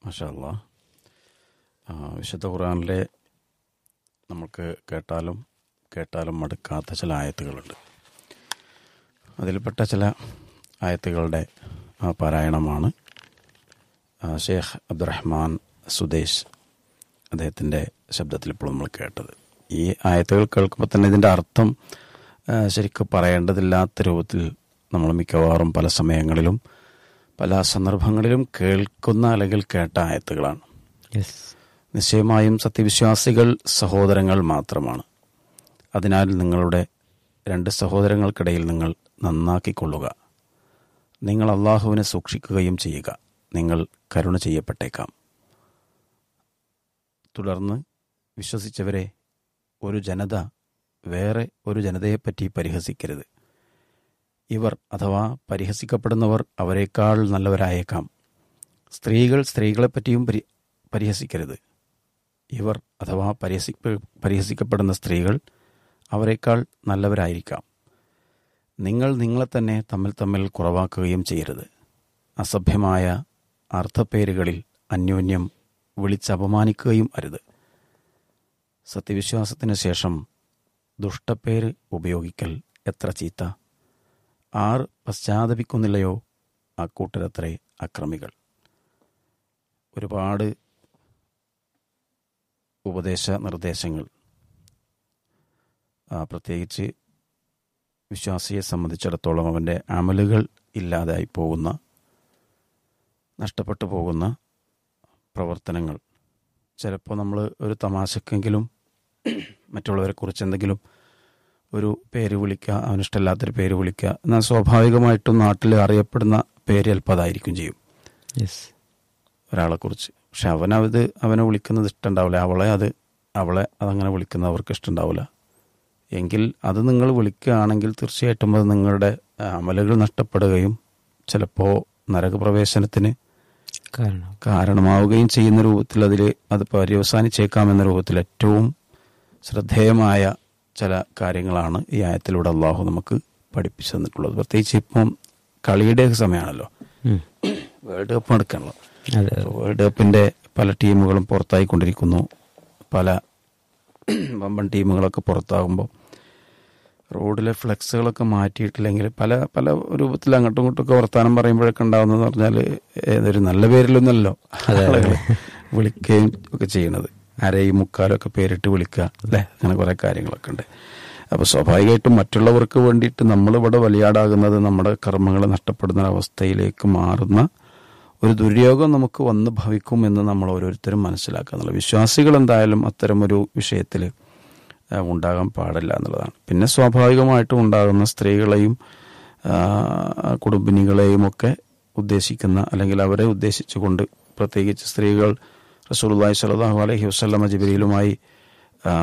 മഷാല്ല വിശുദ്ധ ഖുറാനിലെ നമുക്ക് കേട്ടാലും കേട്ടാലും മടുക്കാത്ത ചില ആയത്തുകളുണ്ട് അതിൽപ്പെട്ട ചില ആയത്തുകളുടെ ആ, പാരായണമാണ് ആ, ഷേഖ് അബ്ദുറഹ്മാൻ സുദേശ് അദ്ദേഹത്തിൻ്റെ ശബ്ദത്തിൽ ഇപ്പോൾ നമ്മൾ കേട്ടത് ഈ ആയത്തുകൾ കേൾക്കുമ്പോൾ തന്നെ ഇതിൻ്റെ അർത്ഥം ആ, ശരിക്കും പറയേണ്ടതില്ലാത്ത രൂപത്തിൽ നമ്മൾ മിക്കവാറും പല സമയങ്ങളിലും പല സന്ദർഭങ്ങളിലും കേൾക്കുന്ന അല്ലെങ്കിൽ കേട്ട ആയത്തുകളാണ് യെസ് നിശ്ചയമായും സത്യവിശ്വാസികൾ സഹോദരങ്ങൾ മാത്രമാണ് അതിനാൽ നിങ്ങളുടെ രണ്ട് സഹോദരങ്ങൾക്കിടയിൽ നിങ്ങൾ നന്നാക്കിക്കൊള്ളുക നിങ്ങൾ അള്ളാഹുവിനെ സൂക്ഷിക്കുകയും ചെയ്യുക നിങ്ങൾ കരുണ ചെയ്യപ്പെട്ടേക്കാം തുടർന്ന് വിശ്വസിച്ചവരെ ഒരു ജനത വേറെ ഒരു ജനതയെപ്പറ്റി പരിഹസിക്കരുത് ഇവർ അഥവാ പരിഹസിക്കപ്പെടുന്നവർ അവരെക്കാൾ നല്ലവരായേക്കാം സ്ത്രീകൾ സ്ത്രീകളെപ്പറ്റിയും പരി പരിഹസിക്കരുത് ഇവർ അഥവാ പരിഹസി പരിഹസിക്കപ്പെടുന്ന സ്ത്രീകൾ അവരെക്കാൾ നല്ലവരായിരിക്കാം നിങ്ങൾ നിങ്ങളെ തന്നെ തമ്മിൽ തമ്മിൽ കുറവാക്കുകയും ചെയ്യരുത് അസഭ്യമായ അർത്ഥപ്പേരുകളിൽ അന്യോന്യം വിളിച്ചപമാനിക്കുകയും അരുത് സത്യവിശ്വാസത്തിനു ശേഷം ദുഷ്ടപ്പേര് ഉപയോഗിക്കൽ എത്ര ചീത്ത ആർ പശ്ചാത്തപിക്കുന്നില്ലയോ അക്കൂട്ടരത്രേ അക്രമികൾ ഒരുപാട് ഉപദേശ നിർദ്ദേശങ്ങൾ ആ, പ്രത്യേകിച്ച് വിശ്വാസിയെ സംബന്ധിച്ചിടത്തോളം അവൻ്റെ അമലുകൾ ഇല്ലാതായി പോകുന്ന നഷ്ടപ്പെട്ടു പോകുന്ന പ്രവർത്തനങ്ങൾ ചിലപ്പോൾ നമ്മൾ ഒരു തമാശക്കെങ്കിലും മറ്റുള്ളവരെ കുറിച്ച് എന്തെങ്കിലും ഒരു പേര് വിളിക്കുക അവനിഷ്ടമില്ലാത്തൊരു പേര് വിളിക്കുക എന്നാൽ സ്വാഭാവികമായിട്ടും നാട്ടിൽ അറിയപ്പെടുന്ന പേര് ചിലപ്പോൾ അതായിരിക്കും ചെയ്യും യെസ് ഒരാളെക്കുറിച്ച് പക്ഷെ അവനത് അവനെ വിളിക്കുന്നത് ഇഷ്ടമുണ്ടാവില്ല അവളെ അത് അവളെ അതങ്ങനെ വിളിക്കുന്നത് അവർക്ക് ഇഷ്ടമുണ്ടാവില്ല എങ്കിൽ അത് നിങ്ങൾ വിളിക്കുകയാണെങ്കിൽ തീർച്ചയായിട്ടും അത് നിങ്ങളുടെ ആ, അമലുകൾ നഷ്ടപ്പെടുകയും ചിലപ്പോൾ നരകപ്രവേശനത്തിന് കാരണം കാരണമാവുകയും ചെയ്യുന്ന രൂപത്തിൽ അതിൽ അത് പര്യവസാനിച്ചേക്കാമെന്ന രൂപത്തിൽ ഏറ്റവും ശ്രദ്ധേയമായ ചില കാര്യങ്ങളാണ് ഈ ആയത്തിലൂടെ അള്ളാഹു നമുക്ക് പഠിപ്പിച്ചു തന്നിട്ടുള്ളത് പ്രത്യേകിച്ച് ഇപ്പം കളിയുടെ സമയമാണല്ലോ ഉം. വേൾഡ് കപ്പ് നടക്കണല്ലോ അതെ വേൾഡ് കപ്പിന്റെ പല ടീമുകളും പുറത്തായിക്കൊണ്ടിരിക്കുന്നു പല വമ്പൻ ടീമുകളൊക്കെ പുറത്താകുമ്പോൾ റോഡിലെ ഫ്ലെക്സുകളൊക്കെ മാറ്റിയിട്ടില്ലെങ്കിൽ പല പല രൂപത്തിൽ അങ്ങോട്ടും ഇങ്ങോട്ടും ഒക്കെ വർത്താനം പറയുമ്പോഴൊക്കെ ഉണ്ടാവുന്നതെന്ന് പറഞ്ഞാൽ ഏതൊരു നല്ല പേരിലൊന്നല്ലോ ആളുകൾ വിളിക്കുകയും ഒക്കെ ചെയ്യണത് അരയും മുക്കാലും ഒക്കെ പേരിട്ട് വിളിക്കുക അല്ലേ അങ്ങനെ കുറേ കാര്യങ്ങളൊക്കെ ഉണ്ട് അപ്പോൾ സ്വാഭാവികമായിട്ടും മറ്റുള്ളവർക്ക് വേണ്ടിയിട്ട് നമ്മളിവിടെ വലിയാടാകുന്നത് നമ്മുടെ കർമ്മങ്ങൾ നഷ്ടപ്പെടുന്ന അവസ്ഥയിലേക്ക് മാറുന്ന ഒരു ദുര്യോഗം നമുക്ക് വന്ന് ഭവിക്കും എന്ന് നമ്മൾ ഓരോരുത്തരും മനസ്സിലാക്കുക എന്നുള്ളത് വിശ്വാസികൾ എന്തായാലും അത്തരമൊരു വിഷയത്തിൽ ഉണ്ടാകാൻ പാടില്ല എന്നുള്ളതാണ് പിന്നെ സ്വാഭാവികമായിട്ടും ഉണ്ടാകുന്ന സ്ത്രീകളെയും ആ, കുടുംബിനികളെയും ഒക്കെ ഉദ്ദേശിക്കുന്ന അല്ലെങ്കിൽ അവരെ ഉദ്ദേശിച്ചുകൊണ്ട് പ്രത്യേകിച്ച് സ്ത്രീകൾ റസൂലുള്ളാഹി സ്വല്ലല്ലാഹു അലൈഹി വസല്ലമ ജിബ്രീലുമായി ആ,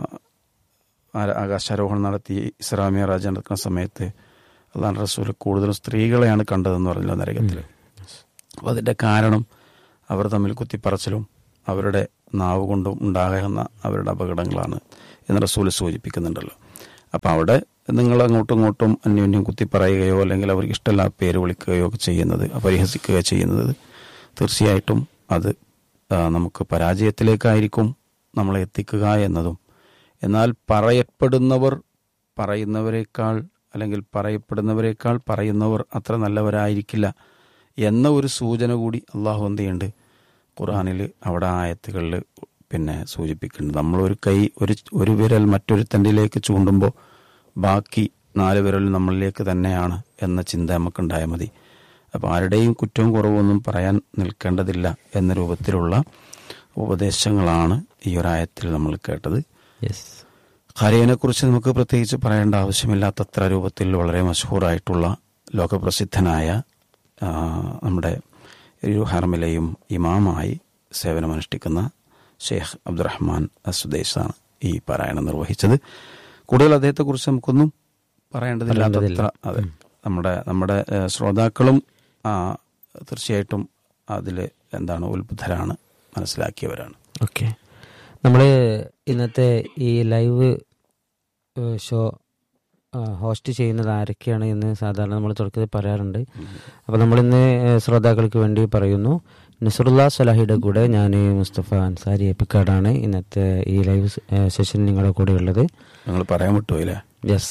ആ- ആകാശാരോഹണം നടത്തി ഇസ്ലാമിയ രാജ നടക്കുന്ന സമയത്ത് അള്ളാഹ് റസൂൽ കൂടുതലും സ്ത്രീകളെയാണ് കണ്ടതെന്ന് പറഞ്ഞല്ലോ നരകത്തിൽ അപ്പോൾ അതിൻ്റെ കാരണം അവർ തമ്മിൽ കുത്തിപ്പറച്ചിലും അവരുടെ നാവ് കൊണ്ടും ഉണ്ടാകുന്ന അവരുടെ അപകടങ്ങളാണ് എന്ന് റസൂൽ സൂചിപ്പിക്കുന്നുണ്ടല്ലോ അപ്പോൾ അവിടെ നിങ്ങൾ അങ്ങോട്ടും ഇങ്ങോട്ടും അന്യോന്യം കുത്തിപ്പറയുകയോ അല്ലെങ്കിൽ അവർക്ക് ഇഷ്ടമില്ലാത്ത പേര് വിളിക്കുകയോ ഒക്കെ ചെയ്യുന്നത് പരിഹസിക്കുക ചെയ്യുന്നത് തീർച്ചയായിട്ടും അത് ആ, നമുക്ക് പരാജയത്തിലേക്കായിരിക്കും നമ്മളെ എത്തിക്കുക എന്നതും എന്നാൽ പറയപ്പെടുന്നവർ പറയുന്നവരെക്കാൾ അല്ലെങ്കിൽ പറയപ്പെടുന്നവരെക്കാൾ പറയുന്നവർ അത്ര നല്ലവരായിരിക്കില്ല എന്ന ഒരു സൂചന കൂടി അള്ളാഹു എന്ത് ചെയ്യുന്നുണ്ട് ഖുറാനിൽ അവിടെ ആയത്തുകളിൽ പിന്നെ സൂചിപ്പിക്കുന്നുണ്ട് നമ്മളൊരു കൈ ഒരു ഒരു വിരൽ മറ്റൊരുത്തൻ്റെയിലേക്ക് ചൂണ്ടുമ്പോൾ ബാക്കി നാല് വിരൽ നമ്മളിലേക്ക് തന്നെയാണ് എന്ന ചിന്ത നമുക്കുണ്ടായാൽ മതി അപ്പോൾ ആരുടെയും കുറ്റവും കുറവൊന്നും പറയാൻ നിൽക്കേണ്ടതില്ല എന്ന രൂപത്തിലുള്ള ഉപദേശങ്ങളാണ് ഈ ഒരായത്തിൽ നമ്മൾ കേട്ടത് യെസ് ഖാരിയനെക്കുറിച്ച് നമുക്ക് പ്രത്യേകിച്ച് പറയേണ്ട ആവശ്യമില്ലാത്തത്ര രൂപത്തിൽ വളരെ മഷഹൂറായിട്ടുള്ള ലോകപ്രസിദ്ധനായ ആ, നമ്മുടെ ഒരു ഹർമിലെയും ഇമാമായി സേവനമനുഷ്ഠിക്കുന്ന ഷെയ്ഖ് അബ്ദുറഹ്മാൻ അസുദേശാണ് ഈ പാരായണം നിർവഹിച്ചത് കൂടുതൽ അദ്ദേഹത്തെക്കുറിച്ച് നമുക്കൊന്നും പറയേണ്ടതില്ലാത്തത്ര അതെ നമ്മുടെ നമ്മുടെ ഏ, ശ്രോതാക്കളും ആ, തീർച്ചയായിട്ടും അതിൽ എന്താണ് ഉത്ബുദ്ധരാണ് മനസ്സിലാക്കിയവരാണ് ഓക്കെ നമ്മൾ ഇന്നത്തെ ഈ ലൈവ് ഏഹ്, ഷോ ആ, ഹോസ്റ്റ് ചെയ്യുന്നത് ആരൊക്കെയാണ് എന്ന് സാധാരണ നമ്മൾ തുടക്കത്തിൽ പറയാറുണ്ട് അപ്പോൾ നമ്മളിന്ന് ഏഹ്, ശ്രോതാക്കൾക്ക് വേണ്ടി പറയുന്നു നസറുല്ല സലാഹിയുടെ കൂടെ ഞാൻ മുസ്തഫ അൻസാരി എപ്പിക്കാടാണ് ഇന്നത്തെ ഈ ലൈവ് സെഷൻ നിങ്ങളുടെ കൂടെ ഉള്ളത് നിങ്ങൾ പറയാൻ വിട്ടുപോയില്ലേ യെസ്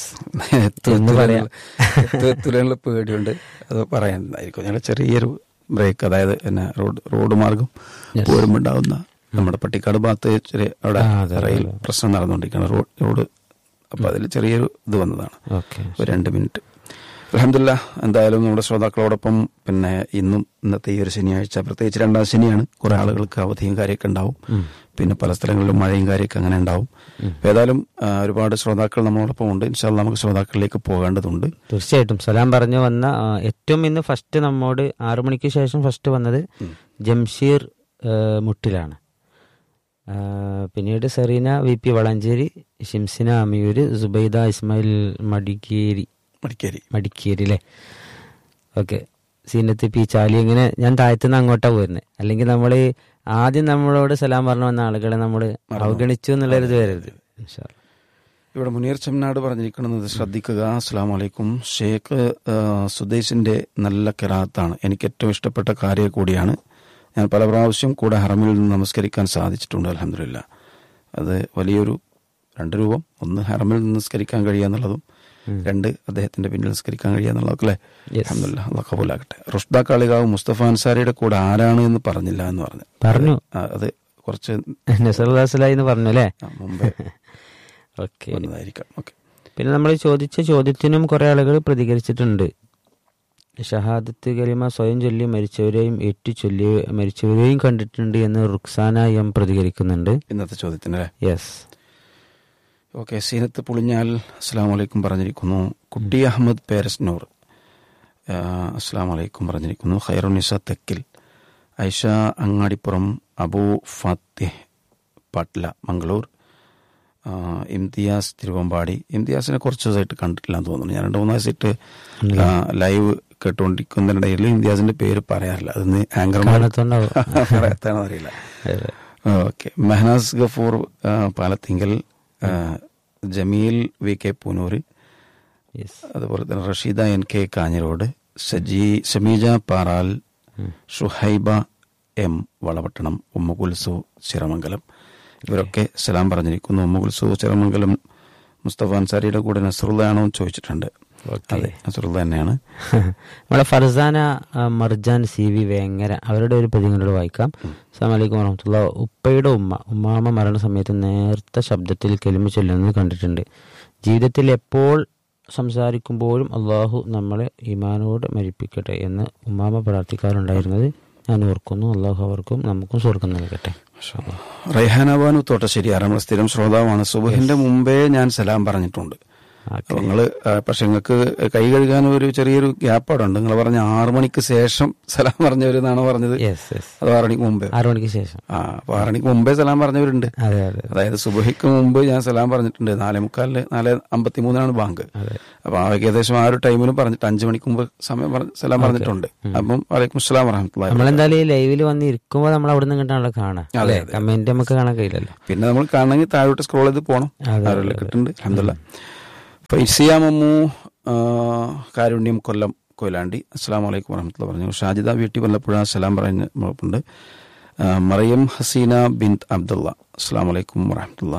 എത്തുള്ള പേടിയുണ്ട് അത് പറയാനായിരിക്കും ഞങ്ങൾ ചെറിയൊരു ബ്രേക്ക് അതായത് പിന്നെ റോഡ് റോഡ് മാർഗം Yes. പോരുമ്പോണ്ടാവുന്ന നമ്മുടെ പട്ടിക്കാട് ഭാഗത്ത് ചെറിയ അവിടെ ആ, അതെ, അതെ, റെയിൽ അതെ. പ്രശ്നം നടന്നുകൊണ്ടിരിക്കുകയാണ് റോഡ് റോഡ് അപ്പോൾ അതിൽ ചെറിയൊരു ഇത് വന്നതാണ് ഓക്കെ ഒരു രണ്ട് മിനിറ്റ് അലഹമില്ല എന്തായാലും നമ്മുടെ ശ്രോതാക്കളോടൊപ്പം പിന്നെ ഇന്നും ഇന്നത്തെ ഈ ഒരു ശനിയാഴ്ച പ്രത്യേകിച്ച് രണ്ടാം ശനിയാണ് കുറെ ആളുകൾക്ക് അവധിയും കാര്യമൊക്കെ ഉണ്ടാവും പിന്നെ പല സ്ഥലങ്ങളിലും മഴയും കാര്യമൊക്കെ അങ്ങനെ ഉണ്ടാവും അപ്പൊ ഏതായാലും ആ, ഒരുപാട് ശ്രോതാക്കൾ നമ്മളോടൊപ്പം ഉണ്ട് ഇൻഷാല്ല നമുക്ക് ശ്രോതാക്കളിലേക്ക് പോകേണ്ടതുണ്ട് തീർച്ചയായിട്ടും സലാം പറഞ്ഞു വന്ന ആ, ഏറ്റവും ഇന്ന് ഫസ്റ്റ് നമ്മോട് ആറു മണിക്ക് ശേഷം ഫസ്റ്റ് വന്നത് ജംഷീർ ആ, മുട്ടിലാണ് ആ, പിന്നീട് സെറീന വി പി വളാഞ്ചേരി ഷിംസിന അമിയൂര് സുബൈദ ഇസ്മായിൽ മടിക്കേരി മടിക്കേരി മടിക്കേരി അല്ലേ ഓക്കെ സീനത്ത് പി ചാലി ഇങ്ങനെ ഞാൻ താഴ്ത്തുനിന്ന് അങ്ങോട്ടാ പോരുന്നത് അല്ലെങ്കിൽ നമ്മൾ ആദ്യം നമ്മളോട് സലാം പറഞ്ഞു വന്ന ആളുകളെ നമ്മൾ അവഗണിച്ചു എന്നുള്ളൊരു ഇത് വരരുത് ഇൻഷാ അല്ലാ. ഇവിടെ മുനീർ ചെമ്മനാട് പറഞ്ഞിരിക്കുന്നത് ശ്രദ്ധിക്കുക അസ്സാം വലൈക്കും ഷേഖ് ആ, സുദേശിന്റെ നല്ല കിറാത്താണ് എനിക്ക് ഏറ്റവും ഇഷ്ടപ്പെട്ട കാര്യം കൂടിയാണ് ഞാൻ പല പ്രാവശ്യം കൂടെ ഹറമിൽ നിന്ന് നമസ്കരിക്കാൻ സാധിച്ചിട്ടുണ്ട് അലഹമില്ല അത് വലിയൊരു രണ്ട് രൂപം ഒന്ന് ഹറമിൽ നിന്ന് നിസ്കരിക്കാൻ കഴിയുക എന്നുള്ളതും രണ്ട് അദ്ദേഹത്തിന്റെ പിന്നിൽ നിസ്കരിക്കാൻ കഴിയുക എന്നുള്ളതൊക്കെ അല്ലേ Yes. അലഹമില്ല അള്ളാഹ് കബൂലാകട്ടെ റുഷ്ദ കാളികാവ് മുസ്തഫ അൻസാരിയുടെ കൂടെ ആരാണ് എന്ന് പറഞ്ഞില്ല എന്ന് പറഞ്ഞു പറഞ്ഞു ആ, അത് കുറച്ച് നസറുല്ലാസ്ലായി എന്ന് പറഞ്ഞു അല്ലേ ആ, മുമ്പേ ഓക്കെ വന്നതായിരിക്കാം ഓക്കെ പിന്നെ നമ്മൾ ചോദിച്ച ചോദ്യത്തിനും കുറെ ആളുകൾ പ്രതികരിച്ചിട്ടുണ്ട് ഷഹാദത്ത് കലിമ സ്വയം ചൊല്ലി മരിച്ചവരെയും ഏറ്റു ചൊല്ലി മരിച്ചവരെയും കണ്ടിട്ടുണ്ട് എന്ന് റുക്സാന എം പ്രതികരിക്കുന്നുണ്ട് ഇന്നത്തെ ചോദ്യത്തിന് അല്ലേ യെസ് ഓക്കെ സീനത്ത് പുളിഞ്ഞാൽ അസ്സാം വലൈക്കും പറഞ്ഞിരിക്കുന്നു കുട്ടി അഹമ്മദ് പേരസ്നൂർ ആ, അസ്സാം വലൈക്കും പറഞ്ഞിരിക്കുന്നു ഖൈറുനിസ തെക്കിൽ ഐഷ അങ്ങാടിപ്പുറം അബു ഫാത്തിഹ് പാട്ല മംഗളൂർ ആ, ഇംതിയാസ് തിരുവമ്പാടി ഇംതിയാസിനെ കുറച്ച് ദിവസമായിട്ട് കണ്ടിട്ടില്ല എന്ന് തോന്നുന്നു ഞാൻ രണ്ട് മൂന്ന് ദിവസമായിട്ട് ആ, ലൈവ് കേട്ടുകൊണ്ടിരിക്കുന്നതിനിടയിൽ ഇംതിയാസിന്റെ പേര് പറയാറില്ല അതിന് ആങ്കർമാർ കാണത്തുണ്ടാവും പറയാത്താണോ അറിയില്ല ഓക്കെ മെഹനാസ് ഗഫൂർ ആ, പാലത്തിങ്കൽ ആ, Jameel V K Poonoor yes അതുപോലെ തന്നെ Rasheeda N K Kanhirode Saji Shameeja Paral Shuhaiba M Valapattanam Ummakulsu Chiramangalam ഇവരൊക്കെ സലാം പറഞ്ഞിരിക്കുന്നു ഉമ്മകുൽസു ചിറമംഗലം മുസ്തഫ അൻസാരിയുടെ കൂടെ നസറുള്ളയാണോ എന്ന് ചോദിച്ചിട്ടുണ്ട് അതെ നസറുള്ള തന്നെയാണ് നമ്മളെ ഫർസാന ആ, മർജാൻ സി വി വേങ്ങര അവരുടെ ഒരു പ്രതികളോട് വായിക്കാം അസ്സാമലൈക്കും വറഹമത്തുള്ള ഉപ്പയുടെ ഉമ്മ ഉമ്മാമ മരണ സമയത്ത് നേർത്ത ശബ്ദത്തിൽ കെലിമ ചൊല്ലുന്നത് കണ്ടിട്ടുണ്ട് ജീവിതത്തിൽ എപ്പോൾ സംസാരിക്കുമ്പോഴും അള്ളാഹു നമ്മളെ ഈമാനോട് മരിപ്പിക്കട്ടെ എന്ന് ഉമ്മാമ പ്രാർത്ഥിക്കാറുണ്ടായിരുന്നത് ഞാൻ ഓർക്കുന്നു അള്ളാഹു അവർക്കും നമുക്കും സ്വർഗം നൽകട്ടെ റൈഹാനബാനു തോട്ടശ്ശേരി ആറാം സ്ഥിരം ശ്രോതാവാണ് സുബഹിന്റെ മുമ്പേ ഞാൻ സലാം പറഞ്ഞിട്ടുണ്ട് ഓക്കെ നിങ്ങള് പക്ഷെ നിങ്ങൾക്ക് കൈ കഴുകാൻ ഒരു ചെറിയൊരു ഗ്യാപ്പ് അവിടെ ഉണ്ട് നിങ്ങൾ പറഞ്ഞ ആറു മണിക്ക് ശേഷം സലാം പറഞ്ഞവരെന്നാണ് പറഞ്ഞത് യെസ് യെസ് അത് ആറു മണിക്ക് മുമ്പേ ആറു മണിക്ക് ശേഷം ആ അപ്പൊ ആറു മണിക്ക് മുമ്പേ സലാം പറഞ്ഞവരുണ്ട് അതെ അതെ അതായത് സുബഹിക്ക് മുമ്പ് ഞാൻ സലാം പറഞ്ഞിട്ടുണ്ട് നാലേ മുക്കാലിന് നാല് അമ്പത്തി മൂന്നിനാണ് ബാങ്ക് അതെ അപ്പൊ ആ ഏകദേശം ആ ഒരു ടൈമിന് പറഞ്ഞിട്ട് അഞ്ചു മണിക്ക് മുമ്പ് സമയം പറഞ്ഞ് സലാം പറഞ്ഞിട്ടുണ്ട് അപ്പം വലൈക്കും അസ്സലാം വറഹമത്തുള്ള നമ്മളെന്തായാലും ഈ ലൈവിൽ വന്ന് ഇരിക്കുമ്പോൾ നമ്മൾ അവിടെ നിന്ന് കണ്ടാണല്ലോ കാണാം അല്ലേ കമന്റ് നമുക്ക് കാണാൻ കഴിയില്ലല്ലോ പിന്നെ നമ്മൾ കാണണമെങ്കിൽ താഴോട്ട് സ്ക്രോൾ ചെയ്ത് പോകണം അതെ, ആരെല്ലാം കിട്ടുന്നുണ്ട് അഹമ്മദല്ല ഫൈസിയാമമ്മു ആ, കാരുണ്യം കൊല്ലം കൊയിലാണ്ടി അസ്സാം വലൈക്കും വറഹമത്തുള്ള പറഞ്ഞു ഷാജിദ വീട്ടി വല്ലപ്പുഴ സലാം പറഞ്ഞ് ഉണ്ട് മറിയം ഹസീന ബിൻ അബ്ദുള്ള അസ്സാം വലൈക്കും വറഹമത്തുള്ള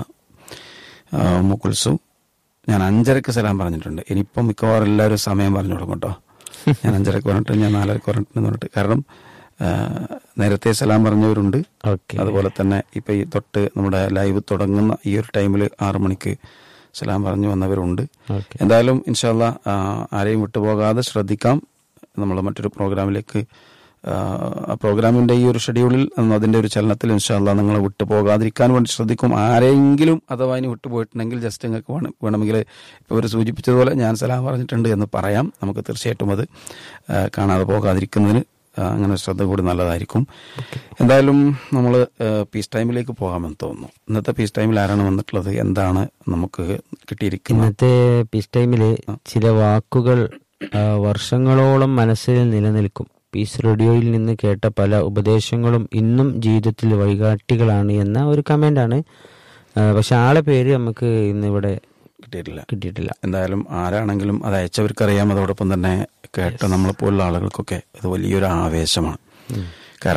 മുക്കുൽസു ഞാൻ അഞ്ചരക്ക് സലാം പറഞ്ഞിട്ടുണ്ട് ഇനിയിപ്പം മിക്കവാറും എല്ലാവരും സമയം പറഞ്ഞു കൊടുക്കും കേട്ടോ ഞാൻ അഞ്ചരക്ക് പറഞ്ഞിട്ട് ഞാൻ നാലരക്ക് പറഞ്ഞിട്ട് പറഞ്ഞിട്ട് കാരണം ആ, നേരത്തെ സലാം പറഞ്ഞവരുണ്ട് ഓക്കെ അതുപോലെ തന്നെ ഇപ്പൊ ഈ തൊട്ട് നമ്മുടെ ലൈവ് തുടങ്ങുന്ന ഈ ഒരു ടൈമിൽ ആറു മണിക്ക് സലാം പറഞ്ഞു വന്നവരുണ്ട് ഓക്കെ എന്തായാലും ഇൻഷാല്ല ആരെയും വിട്ടുപോകാതെ ശ്രദ്ധിക്കാം നമ്മൾ മറ്റൊരു പ്രോഗ്രാമിലേക്ക് ആ, ആ പ്രോഗ്രാമിന്റെ ഈ ഒരു ഷെഡ്യൂളിൽ ഉം, അതിന്റെ ഒരു ചലനത്തിൽ ഇൻഷാല്ല നിങ്ങൾ വിട്ടുപോകാതിരിക്കാൻ വേണ്ടി ശ്രദ്ധിക്കും ആരെങ്കിലും അഥവാ ഇനി വിട്ടുപോയിട്ടുണ്ടെങ്കിൽ ജസ്റ്റ് നിങ്ങൾക്ക് വേണം വേണമെങ്കിൽ ഇപ്പോൾ ഇവർ സൂചിപ്പിച്ചതുപോലെ ഞാൻ സലാം പറഞ്ഞിട്ടുണ്ട് എന്ന് പറയാം നമുക്ക് തീർച്ചയായിട്ടും അത് ആ, കാണാതെ പോകാതിരിക്കുന്നതിന് ആ, അങ്ങനെ ശ്രദ്ധ കൂടി നല്ലതായിരിക്കും എന്തായാലും നമ്മൾ പീസ് ടൈമിലേക്ക് പോകാമെന്ന് തോന്നുന്നു ഇന്നത്തെ പീസ് ടൈമിൽ ആരാണ് വന്നിട്ടുള്ളത് എന്താണ് നമുക്ക് കിട്ടിയിരിക്കുന്നത് ഇന്നത്തെ പീസ് ടൈമില് ചില വാക്കുകൾ ആ, വർഷങ്ങളോളം മനസ്സിൽ നിലനിൽക്കും പീസ് റേഡിയോയിൽ നിന്ന് കേട്ട പല ഉപദേശങ്ങളും ഇന്നും ജീവിതത്തിൽ വഴികാട്ടികളാണ് എന്ന ഒരു കമന്റ് ആണ് ആ, പക്ഷെ ആളെ പേര് നമുക്ക് ഇന്ന് ഇവിടെ കിട്ടിയിട്ടില്ല കിട്ടിയിട്ടില്ല എന്തായാലും ആരാണെങ്കിലും അത് അയച്ചവർക്കറിയാം അതോടൊപ്പം തന്നെ കേട്ട നമ്മളെപ്പോലുള്ള ആളുകൾക്കൊക്കെ അത് വലിയൊരു ആവേശമാണ് കാരണം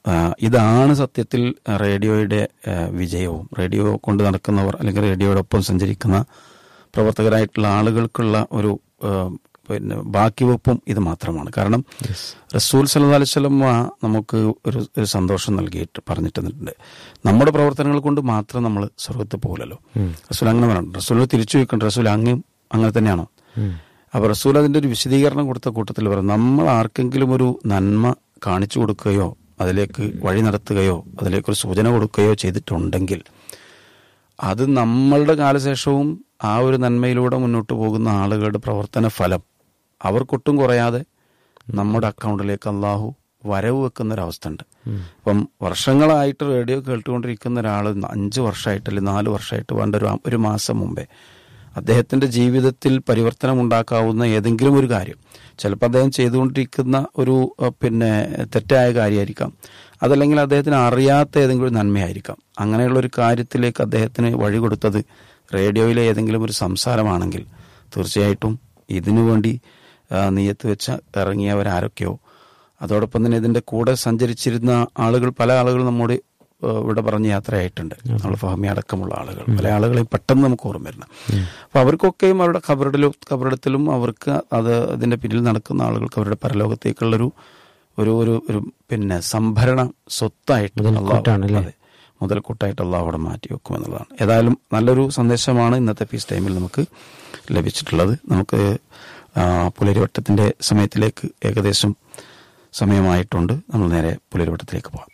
ആ, ഇതാണ് സത്യത്തിൽ റേഡിയോയുടെ ആ, വിജയവും റേഡിയോ കൊണ്ട് നടക്കുന്നവർ അല്ലെങ്കിൽ റേഡിയോയോടൊപ്പം സഞ്ചരിക്കുന്ന പ്രവർത്തകരായിട്ടുള്ള ആളുകൾക്കുള്ള ഒരു ആ, പിന്നെ ബാക്കി വെപ്പും ഇത് മാത്രമാണ് കാരണം റസൂൽ സല്ലല്ലാഹു അലൈഹി വസല്ലം നമുക്ക് ഒരു ഒരു സന്തോഷം നൽകിയിട്ട് പറഞ്ഞിട്ട് തന്നിട്ടുണ്ട് നമ്മുടെ പ്രവർത്തനങ്ങൾ കൊണ്ട് മാത്രം നമ്മൾ സ്വർഗത്ത് പോകില്ലല്ലോ റസൂൽ അങ്ങനെ പറഞ്ഞു റസൂൽ തിരിച്ചു വെക്കണം റസൂൽ അങ്ങും അങ്ങനെ തന്നെയാണോ അപ്പോൾ റസൂൽ അതിൻ്റെ ഒരു വിശദീകരണം കൊടുത്ത കൂട്ടത്തിൽ പറഞ്ഞു നമ്മൾ ആർക്കെങ്കിലും ഒരു നന്മ കാണിച്ചു കൊടുക്കുകയോ അതിലേക്ക് വഴി നടത്തുകയോ അതിലേക്കൊരു സൂചന കൊടുക്കുകയോ ചെയ്തിട്ടുണ്ടെങ്കിൽ അത് നമ്മളുടെ കാലശേഷവും ആ ഒരു നന്മയിലൂടെ മുന്നോട്ട് പോകുന്ന ആളുകളുടെ പ്രവർത്തന ഫലം അവർക്കൊട്ടും കുറയാതെ നമ്മുടെ അക്കൗണ്ടിലേക്ക് അള്ളാഹു വരവ് വെക്കുന്ന ഒരവസ്ഥ ഉണ്ട് ഇപ്പം വർഷങ്ങളായിട്ട് റേഡിയോ കേട്ടുകൊണ്ടിരിക്കുന്ന ഒരാൾ അഞ്ച് വർഷമായിട്ട് അല്ലെങ്കിൽ നാല് വർഷമായിട്ട് വേണ്ട ഒരു ഒരു മാസം മുമ്പേ അദ്ദേഹത്തിന്റെ ജീവിതത്തിൽ പരിവർത്തനം ഉണ്ടാക്കാവുന്ന ഏതെങ്കിലും ഒരു കാര്യം ചിലപ്പോൾ അദ്ദേഹം ചെയ്തുകൊണ്ടിരിക്കുന്ന ഒരു അഹ്, പിന്നെ തെറ്റായ കാര്യമായിരിക്കാം അതല്ലെങ്കിൽ അദ്ദേഹത്തിന് അറിയാത്ത ഏതെങ്കിലും ഒരു നന്മയായിരിക്കാം അങ്ങനെയുള്ള ഒരു കാര്യത്തിലേക്ക് അദ്ദേഹത്തിന് വഴി കൊടുത്തത് റേഡിയോയിലെ ഏതെങ്കിലും ഒരു സംസാരമാണെങ്കിൽ തീർച്ചയായിട്ടും ഇതിനു വേണ്ടി ആ, നിയത്ത് വെച്ച് ഇറങ്ങിയവരാരൊക്കെയോ അതോടൊപ്പം തന്നെ ഇതിന്റെ കൂടെ സഞ്ചരിച്ചിരുന്ന ആളുകൾ പല ആളുകളും നമ്മോട് ആ, ഇവിടെ പറഞ്ഞ് യാത്രയായിട്ടുണ്ട് നമ്മൾ ഫഹമി അടക്കമുള്ള ആളുകൾ പല ആളുകളെയും പെട്ടെന്ന് നമുക്ക് ഓർമ്മ വരണം അപ്പൊ അവർക്കൊക്കെയും അവരുടെ ഖബറിടലും ഖബറിടത്തിലും അവർക്ക് അത് അതിന്റെ പിന്നിൽ നടക്കുന്ന ആളുകൾക്ക് അവരുടെ പരലോകത്തേക്കുള്ളൊരു ഒരു ഒരു ഒരു പിന്നെ സംഭരണ സ്വത്തായിട്ട് മുതൽക്കൂട്ടാണ് അള്ളാഹു- അതെ മുതൽക്കൂട്ടായിട്ട് അള്ളാഹു അവിടെ മാറ്റി വെക്കും എന്നുള്ളതാണ് ഏതായാലും നല്ലൊരു സന്ദേശമാണ് ഇന്നത്തെ പീസ് ടൈമിൽ നമുക്ക് ലഭിച്ചിട്ടുള്ളത് നമുക്ക് ആ, പുലരിവട്ടത്തിന്റെ സമയത്തിലേക്ക് ഏകദേശം സമയമായിട്ടുണ്ട് നമ്മൾ നേരെ പുലരിവട്ടത്തിലേക്ക് പോകാം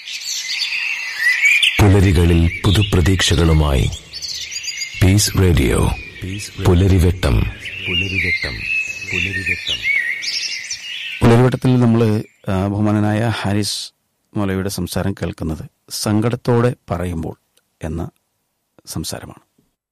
പുലരികളിൽ പുതുപ്രതീക്ഷകളുമായി പീസ് റേഡിയോ പുലരിവെട്ടം പുലരിവെട്ടം പുലരിവെട്ടം പുലരിവട്ടത്തിൽ നമ്മൾ ബഹുമാനനായ ഹാരിസ് മൗലവിയുടെ സംസാരം കേൾക്കുന്നത് സങ്കടത്തോടെ പറയുമ്പോൾ എന്ന സംസാരമാണ്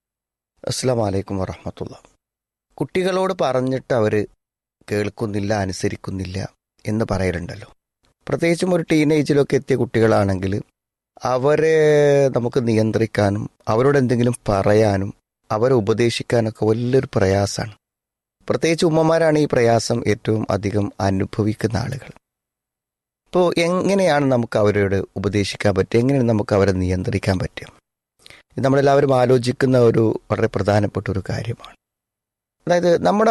അസ്സാം വലൈക്കും വറഹമത്തുള്ള കുട്ടികളോട് പറഞ്ഞിട്ട് അവർ കേൾക്കുന്നില്ല അനുസരിക്കുന്നില്ല എന്ന് പറയലുണ്ടല്ലോ പ്രത്യേകിച്ചും ഒരു ടീനേജിലൊക്കെ എത്തിയ കുട്ടികളാണെങ്കിൽ അവരെ നമുക്ക് നിയന്ത്രിക്കാനും അവരോട് എന്തെങ്കിലും പറയാനും അവരെ ഉപദേശിക്കാനൊക്കെ വലിയൊരു പ്രയാസമാണ് പ്രത്യേകിച്ച് ഉമ്മമാരാണ് ഈ പ്രയാസം ഏറ്റവും അധികം അനുഭവിക്കുന്ന ആളുകൾ ഇപ്പോൾ എങ്ങനെയാണ് നമുക്ക് അവരോട് ഉപദേശിക്കാൻ പറ്റുക എങ്ങനെയാണ് നമുക്ക് അവരെ നിയന്ത്രിക്കാൻ പറ്റുക ഇത് നമ്മളെല്ലാവരും ആലോചിക്കുന്ന ഒരു വളരെ പ്രധാനപ്പെട്ട ഒരു കാര്യമാണ് അതായത് നമ്മുടെ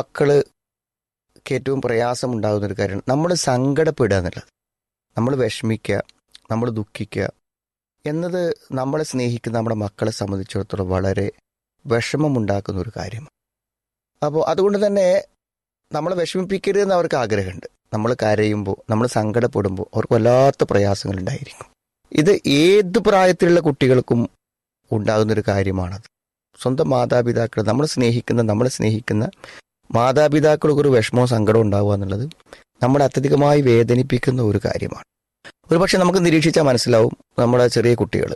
മക്കൾക്ക് ഏറ്റവും പ്രയാസം ഉണ്ടാകുന്ന ഒരു കാര്യമാണ് നമ്മൾ സങ്കടപ്പെടുക എന്നുള്ളത് നമ്മൾ വിഷമിക്കുക നമ്മൾ ദുഃഖിക്കുക എന്നത് നമ്മളെ സ്നേഹിക്കുന്ന നമ്മുടെ മക്കളെ സംബന്ധിച്ചിടത്തോളം വളരെ വിഷമമുണ്ടാക്കുന്ന ഒരു കാര്യമാണ് അപ്പോൾ അതുകൊണ്ട് തന്നെ നമ്മളെ വിഷമിപ്പിക്കരുത് എന്ന് അവർക്ക് ആഗ്രഹമുണ്ട് നമ്മൾ കരയുമ്പോൾ നമ്മൾ സങ്കടപ്പെടുമ്പോൾ അവർക്ക് വല്ലാത്ത പ്രയാസങ്ങൾ ഉണ്ടായിരിക്കും ഇത് ഏത് പ്രായത്തിലുള്ള കുട്ടികൾക്കും ഉണ്ടാകുന്ന ഒരു കാര്യമാണത് സ്വന്തം മാതാപിതാക്കൾ നമ്മൾ സ്നേഹിക്കുന്ന നമ്മളെ സ്നേഹിക്കുന്ന മാതാപിതാക്കൾക്ക് ഒരു വിഷമവും സങ്കടവും ഉണ്ടാവുക എന്നുള്ളത് നമ്മളെ അത്യധികമായി വേദനിപ്പിക്കുന്ന ഒരു കാര്യമാണ് ഒരു പക്ഷെ നമുക്ക് നിരീക്ഷിച്ചാൽ മനസ്സിലാവും നമ്മുടെ ചെറിയ കുട്ടികൾ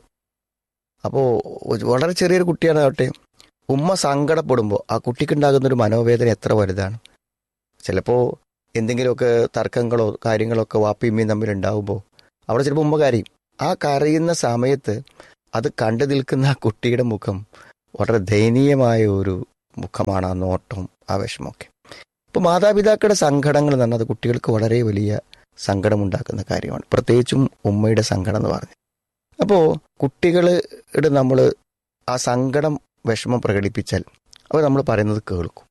അപ്പോൾ വളരെ ചെറിയൊരു കുട്ടിയാണാവട്ടെ ഉമ്മ സങ്കടപ്പെടുമ്പോൾ ആ കുട്ടിക്കുണ്ടാകുന്ന ഒരു മനോവേദന എത്ര വലുതാണ് ചിലപ്പോൾ എന്തെങ്കിലുമൊക്കെ തർക്കങ്ങളോ കാര്യങ്ങളോ ഒക്കെ വാപ്പിയമ്മയും തമ്മിൽ ഉണ്ടാവുമ്പോൾ അവിടെ ചിലപ്പോൾ ഉമ്മ കരയും ആ കരയുന്ന സമയത്ത് അത് കണ്ടു നിൽക്കുന്ന ആ കുട്ടിയുടെ മുഖം വളരെ ദയനീയമായ ഒരു മുഖമാണ് ആ നോട്ടവും ആ വിഷമമൊക്കെ ഇപ്പോൾ മാതാപിതാക്കളുടെ സങ്കടങ്ങൾ എന്ന് പറഞ്ഞാൽ അത് കുട്ടികൾക്ക് വളരെ വലിയ സങ്കടമുണ്ടാക്കുന്ന കാര്യമാണ് പ്രത്യേകിച്ചും ഉമ്മയുടെ സങ്കടം എന്ന് പറഞ്ഞു അപ്പോൾ കുട്ടികളുടെ നമ്മൾ ആ സങ്കടം വിഷമം പ്രകടിപ്പിച്ചാൽ അവർ നമ്മൾ പറയുന്നത് കേൾക്കും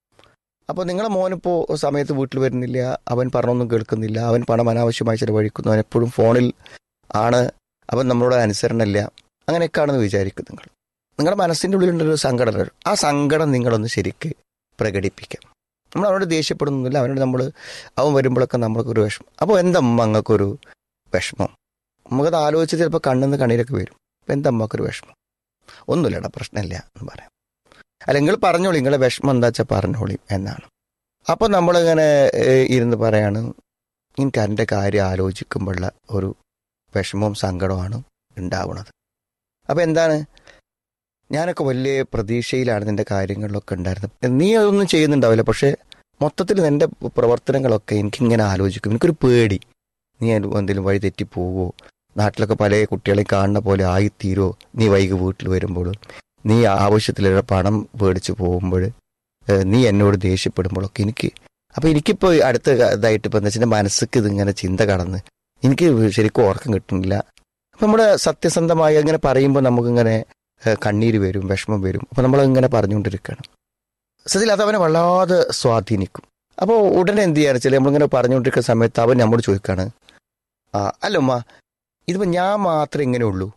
അപ്പോൾ നിങ്ങളെ മോനിപ്പോൾ സമയത്ത് വീട്ടിൽ വരുന്നില്ല അവൻ പറഞ്ഞൊന്നും കേൾക്കുന്നില്ല അവൻ പണം അനാവശ്യമായി ചിലവഴിക്കുന്നു അവൻ എപ്പോഴും ഫോണിൽ ആണ് അവൻ നമ്മളോട് അനുസരണമില്ല അങ്ങനെയൊക്കെയാണെന്ന് വിചാരിക്കും നിങ്ങൾ നിങ്ങളുടെ മനസ്സിൻ്റെ ഉള്ളിലുള്ളൊരു സങ്കടം വരും. ആ സങ്കടം നിങ്ങളൊന്ന് ശരിക്ക് പ്രകടിപ്പിക്കാം നമ്മൾ അവനോട് ദേഷ്യപ്പെടുന്നില്ല അവനോട് നമ്മൾ അവൻ വരുമ്പോഴൊക്കെ നമ്മൾക്കൊരു വിഷമം അപ്പോൾ എന്താ അമ്മ അങ്ങക്കൊരു വിഷമം നമുക്കത് ആലോചിച്ച് ചിലപ്പോൾ കണ്ണിന്ന് കണ്ണീരൊക്കെ വരും അപ്പം എന്താ അമ്മക്കൊരു വിഷമം ഒന്നുമില്ലടാ പ്രശ്നമില്ല എന്ന് പറയാം അല്ലെങ്കിൽ പറഞ്ഞോളി നിങ്ങളെ വിഷമം എന്താ വെച്ചാൽ പറഞ്ഞോളി എന്നാണ് അപ്പോൾ നമ്മളിങ്ങനെ ഏഹ്, ഇരുന്ന് പറയാണ് എനിക്ക് എൻ്റെ കാര്യം ആലോചിക്കുമ്പോഴുള്ള ഒരു വിഷമവും സങ്കടമാണ് ഉണ്ടാവുന്നത് അപ്പോൾ എന്താണ് ഞാനൊക്കെ വലിയ പ്രതീക്ഷയിലാണ് നിന്റെ കാര്യങ്ങളിലൊക്കെ ഉണ്ടായിരുന്നത് നീ അതൊന്നും ചെയ്യുന്നുണ്ടാവില്ല പക്ഷേ മൊത്തത്തിൽ നിന്റെ പ്രവർത്തനങ്ങളൊക്കെ എനിക്കിങ്ങനെ ആലോചിക്കും എനിക്കൊരു പേടി നീ എന്തെങ്കിലും വഴി തെറ്റി പോവോ നാട്ടിലൊക്കെ പല കുട്ടികളെയും കാണുന്ന പോലെ ആയിത്തീരോ നീ വൈകി വീട്ടിൽ വരുമ്പോൾ നീ ആവശ്യത്തിലുള്ള പണം മേടിച്ച് പോകുമ്പോൾ ഏഹ്, നീ എന്നോട് ദേഷ്യപ്പെടുമ്പോഴൊക്കെ എനിക്ക് അപ്പോൾ എനിക്കിപ്പോൾ അടുത്ത ഇതായിട്ട് ഇപ്പം എന്താ വെച്ചാൽ മനസ്സിക്ക് ഇതിങ്ങനെ ചിന്ത കടന്ന് എനിക്ക് ശരിക്കും ഓർക്കം കിട്ടുന്നില്ല അപ്പം നമ്മുടെ സത്യസന്ധമായി അങ്ങനെ പറയുമ്പോൾ നമുക്കിങ്ങനെ ഏഹ്, കണ്ണീര് വരും വിഷമം വരും അപ്പം നമ്മളിങ്ങനെ പറഞ്ഞുകൊണ്ടിരിക്കുകയാണ് സത്യത്തിൽ അത് അവനെ വല്ലാതെ സ്വാധീനിക്കും അപ്പോൾ ഉടനെ എന്ത് ചെയ്യാന്ന് വെച്ചാൽ നമ്മളിങ്ങനെ പറഞ്ഞുകൊണ്ടിരിക്കുന്ന സമയത്ത് അവൻ നമ്മോട് ചോദിക്കാണ് ആ അല്ല ഉമ്മ ഇതിപ്പോൾ ഞാൻ മാത്രമേ ഇങ്ങനെ ഉള്ളൂ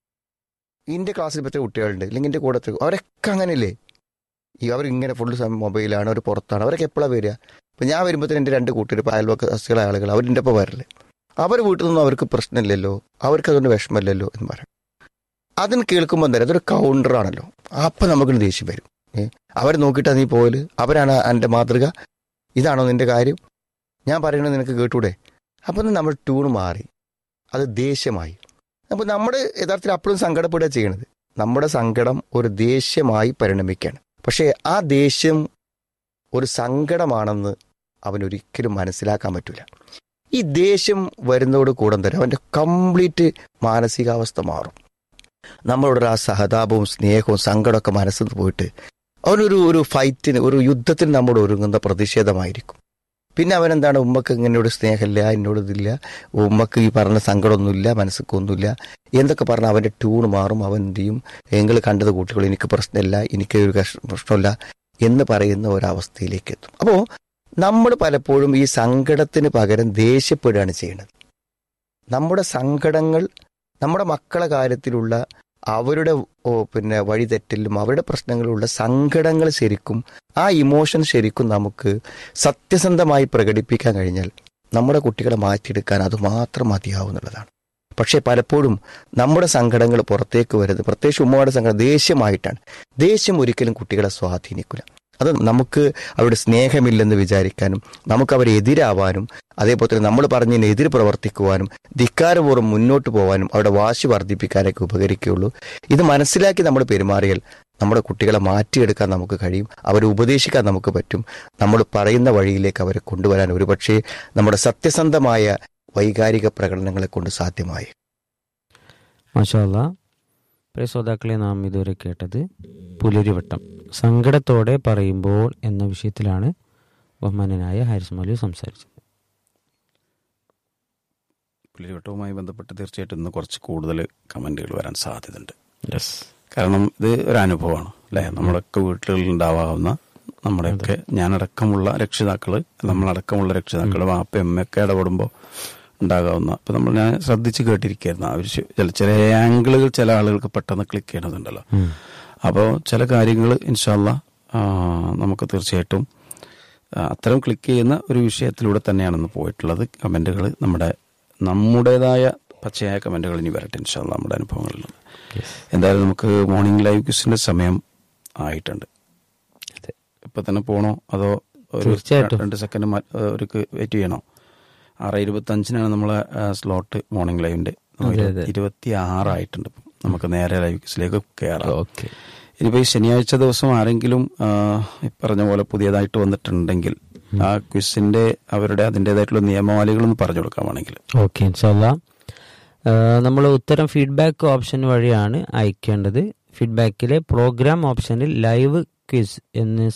എൻ്റെ ക്ലാസ്സിൽ പറ്റിയ കുട്ടികളുണ്ട് അല്ലെങ്കിൽ എൻ്റെ കൂടെ എത്ര- അവരൊക്കെ അങ്ങനെയല്ലേ ഈ അവരിങ്ങനെ ഫുള്ള് സമയം മൊബൈലാണ് അവർ പുറത്താണ് അവരൊക്കെ എപ്പോഴാണ് വരിക ഇപ്പം ഞാൻ വരുമ്പോഴത്തേന് എൻ്റെ രണ്ട് കൂട്ടുകാർ ഇപ്പോൾ അയൽവക്കസികളെ ആളുകൾ അവരിൻ്റെ ഒപ്പം വരില്ലേ അവർ വീട്ടിൽ നിന്നും അവർക്ക് പ്രശ്നമില്ലല്ലോ അവർക്ക് അതുകൊണ്ട് വിഷമമില്ലല്ലോ എന്ന് പറയും അതിന് കേൾക്കുമ്പോൾ എന്തായാലും അതൊരു കൗണ്ടറാണല്ലോ അപ്പം നമുക്കിന് ദേഷ്യം വരും ഏ അവർ നോക്കിയിട്ടാണ് നീ പോകല് അവരാണ് എൻ്റെ മാതൃക ഇതാണോ നിന്റെ കാര്യം ഞാൻ പറയണത് നിനക്ക് കേട്ടൂടെ അപ്പം നമ്മൾ ട്യൂൺ മാറി അത് ദേഷ്യമായി അപ്പോൾ നമ്മുടെ യഥാർത്ഥത്തിൽ അപ്പോഴും സങ്കടപ്പെടുക ചെയ്യണത് നമ്മുടെ സങ്കടം ഒരു ദേഷ്യമായി പരിണമിക്കുകയാണ് പക്ഷേ ആ ദേഷ്യം ഒരു സങ്കടമാണെന്ന് അവൻ ഒരിക്കലും മനസ്സിലാക്കാൻ പറ്റില്ല ഈ ദേഷ്യം വരുന്നതോട് കൂടെ തന്നെ അവൻ്റെ കംപ്ലീറ്റ് മാനസികാവസ്ഥ മാറും നമ്മളോടൊരു ആ സഹതാപവും സ്നേഹവും സങ്കടമൊക്കെ മനസ്സിൽ നിന്ന് പോയിട്ട് അവനൊരു ഒരു ഫൈറ്റിന് ഒരു യുദ്ധത്തിന് നമ്മോട് ഒരുങ്ങുന്ന പ്രതിഷേധമായിരിക്കും പിന്നെ അവനെന്താണ് ഉമ്മക്ക് ഇങ്ങനെയോട് സ്നേഹമില്ല എന്നോട് ഇതില്ല ഉമ്മക്ക് ഈ പറഞ്ഞ സങ്കടമൊന്നുമില്ല മനസ്സിക്കൊന്നുമില്ല എന്തൊക്കെ പറഞ്ഞാൽ അവൻ്റെ ട്യൂൺ മാറും അവൻ എന്ത് ചെയ്യും എങ്കിൽ കണ്ടത് കുട്ടികൾ എനിക്ക് പ്രശ്നമില്ല എനിക്ക് ഒരു കഷ്- പ്രശ്നമില്ല എന്ന് പറയുന്ന ഒരവസ്ഥയിലേക്ക് എത്തും അപ്പോൾ നമ്മൾ പലപ്പോഴും ഈ സങ്കടത്തിന് പകരം ദേഷ്യപ്പെടുകയാണ് ചെയ്യുന്നത് നമ്മുടെ സങ്കടങ്ങൾ നമ്മുടെ മക്കളെ കാര്യത്തിലുള്ള അവരുടെ ഓ, പിന്നെ വഴിതെറ്റലിലും അവരുടെ പ്രശ്നങ്ങളിലുള്ള സങ്കടങ്ങൾ ശരിക്കും ആ ഇമോഷൻ ശരിക്കും നമുക്ക് സത്യസന്ധമായി പ്രകടിപ്പിക്കാൻ കഴിഞ്ഞാൽ നമ്മുടെ കുട്ടികളെ മാറ്റിയെടുക്കാൻ അത് മാത്രം മതിയാവുന്നുള്ളതാണ് പക്ഷേ പലപ്പോഴും നമ്മുടെ സങ്കടങ്ങൾ പുറത്തേക്ക് വരുന്നത് പ്രത്യേകിച്ച് ഉമ്മയുടെ സങ്കടം ദേഷ്യമായിട്ടാണ് ദേഷ്യം ഒരിക്കലും കുട്ടികളെ സ്വാധീനിക്കില്ല അത് നമുക്ക് അവരുടെ സ്നേഹമില്ലെന്ന് വിചാരിക്കാനും നമുക്ക് അവരെ എതിരാവാനും അതേപോലെ തന്നെ നമ്മൾ പറഞ്ഞതിന് എതിര് പ്രവർത്തിക്കുവാനും ധിക്കാരപൂർവ്വം മുന്നോട്ട് പോകാനും അവരുടെ വാശി വർദ്ധിപ്പിക്കാനൊക്കെ ഉപകരിക്കുകയുള്ളൂ ഇത് മനസ്സിലാക്കി നമ്മൾ പെരുമാറിയാൽ നമ്മുടെ കുട്ടികളെ മാറ്റിയെടുക്കാൻ നമുക്ക് കഴിയും അവരെ ഉപദേശിക്കാൻ നമുക്ക് പറ്റും നമ്മൾ പറയുന്ന വഴിയിലേക്ക് അവരെ കൊണ്ടുവരാൻ ഒരുപക്ഷെ നമ്മുടെ സത്യസന്ധമായ വൈകാരിക പ്രകടനങ്ങളെ കൊണ്ട് സാധ്യമായി മാഷാല്ല പ്രിയ ശ്രോതാക്കളെ നാം ഇതുവരെ കേട്ടത് പുലരിവട്ടം സങ്കടത്തോടെ പറയുമ്പോൾ എന്ന വിഷയത്തിലാണ് ബഹുമാനനായ ഹാരിസ് മൗലവി സംസാരിച്ചത് പുലിവട്ടവുമായി ബന്ധപ്പെട്ട് തീർച്ചയായിട്ടും ഇന്ന് കുറച്ച് കൂടുതൽ കമൻറ്റുകൾ വരാൻ സാധ്യതയുണ്ട് യെസ് കാരണം ഇത് ഒരു അനുഭവമാണ് അല്ലേ നമ്മളൊക്കെ വീട്ടുകളിൽ ഉണ്ടാവാവുന്ന നമ്മുടെയൊക്കെ ഞാനടക്കമുള്ള രക്ഷിതാക്കള് നമ്മളടക്കമുള്ള രക്ഷിതാക്കള് വാപ്പ എമ്മയൊക്കെ ഇടപെടുമ്പോൾ ഉണ്ടാകാവുന്ന ഇപ്പൊ നമ്മൾ ഞാൻ ശ്രദ്ധിച്ച് കേട്ടിരിക്കുകയായിരുന്നു അവർ ചില ചില ആംഗിളുകൾ ചില ആളുകൾക്ക് പെട്ടെന്ന് ക്ലിക്ക് ചെയ്യണതുണ്ടല്ലോ അപ്പോൾ ചില കാര്യങ്ങൾ ഇൻഷാല്ല നമുക്ക് തീർച്ചയായിട്ടും ആ, അത്തരം ക്ലിക്ക് ചെയ്യുന്ന ഒരു വിഷയത്തിലൂടെ തന്നെയാണ് ഇന്ന് പോയിട്ടുള്ളത് കമൻറ്റുകൾ നമ്മുടെ നമ്മുടേതായ പച്ചയായ കമൻറ്റുകൾ ഇനി വരട്ടെ ഇൻഷാല്ല നമ്മുടെ അനുഭവങ്ങളിൽ നിന്ന് എന്തായാലും നമുക്ക് മോർണിംഗ് ലൈവ് ക്വിസിന്റെ സമയം ആയിട്ടുണ്ട് അതെ. ഇപ്പൊ തന്നെ പോണോ അതോ ഒരു തീർച്ചയായിട്ടും. രണ്ട് സെക്കൻഡ് ഒരു വെയിറ്റ് ചെയ്യണോ ആറ് ഇരുപത്തി അഞ്ചിനാണ് നമ്മളെ സ്ലോട്ട് മോർണിംഗ് ലൈവിന്റെ അതെ, അതെ. ഇരുപത്തി ആറായിട്ടുണ്ട് ഇപ്പം. നമുക്ക് നേരെ ലൈവ് ക്വിസിലേക്ക് കയറാം ഓക്കെ ഇനിയിപ്പോ ഈ ശനിയാഴ്ച ദിവസം ആരെങ്കിലും ആ, ഈ പറഞ്ഞ പോലെ പുതിയതായിട്ട് വന്നിട്ടുണ്ടെങ്കിൽ ആ ക്വിസിന്റെ അവരുടെ അതിൻ്റെതായിട്ടുള്ള നിയമാവലികളൊന്ന് പറഞ്ഞു കൊടുക്കാമാണെങ്കിൽ ഓക്കെ ഇൻഷാല്ല നമ്മൾ ഉത്തരം ഫീഡ്ബാക്ക് ഓപ്ഷൻ വഴിയാണ് അയക്കേണ്ടത് ഫീഡ്ബാക്കിലെ പ്രോഗ്രാം ഓപ്ഷനിൽ ലൈവ് ക്വിസ് എന്ന്